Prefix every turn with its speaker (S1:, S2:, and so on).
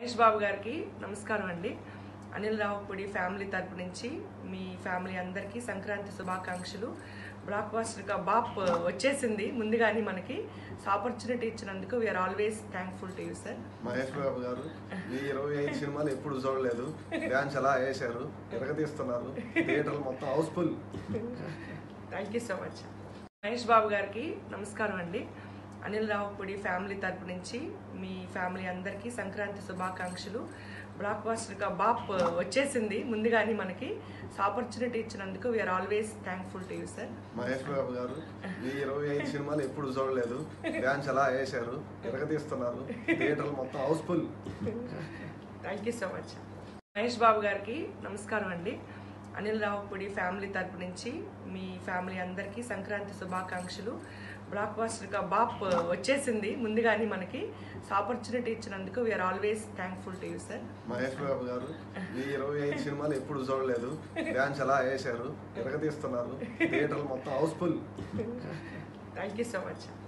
S1: మహేష్ బాబు గారికి నమస్కారం అండి అనిల్ రావుపూడి ఫ్యామిలీ తరపు నుంచి మీ ఫ్యామిలీ అందరికీ సంక్రాంతి శుభాకాంక్షలు బ్లాక్ బాస్టర్ బాప్ వచ్చేసింది ముందుగానే మనకి ఆపర్చునిటీ ఇచ్చినందుకు we are always thankful to you sir
S2: Mahesh Babu garu మీ ఇరవై ఐదు సినిమాలు ఎప్పుడు చూడలేదు డ్యాన్స్ ఎలా వేశారు ఎరగదీస్తున్నారు థియేటర్లు మొత్తం houseful
S1: thank you so much Mahesh Babu గారికి నమస్కారం అండి అనిల్ రావుపూడి ఫ్యామిలీ తరపు నుంచి మీ ఫ్యామిలీ అందరికీ సంక్రాంతి శుభాకాంక్షలు బ్లాక్ బాస్టర్ బాప్ వచ్చేసింది ముందుగానే మనకి ఆపర్చునిటీ ఇచ్చినందుకు we are always thankful to you sir
S2: Mahesh Babu garu మీ ఇరవై ఐదు సినిమాలు ఎప్పుడు చూడలేదు డ్యాన్స్ ఎలా వేశారు ఎరగదీస్తున్నారు థియేటర్లు మొత్తం houseful
S1: thank you so much Mahesh Babu గారికి నమస్కారం అండి అనిల్ రావుపూడి ఫ్యామిలీ తరపు నుంచి మీ ఫ్యామిలీ అందరికీ సంక్రాంతి శుభాకాంక్షలు బ్లాక్ బాస్టర్ బాప్ వచ్చేసింది ముందుగానే మనకి ఆపర్చునిటీ ఇచ్చినందుకు we are always thankful to you sir
S2: Mahesh Babu garu మీ ఇరవై ఐదు సినిమాలు ఎప్పుడు చూడలేదు డ్యాన్స్ ఎలా వేశారు ఎరగదీస్తున్నారు థియేటర్లు మొత్తం houseful
S1: thank you so much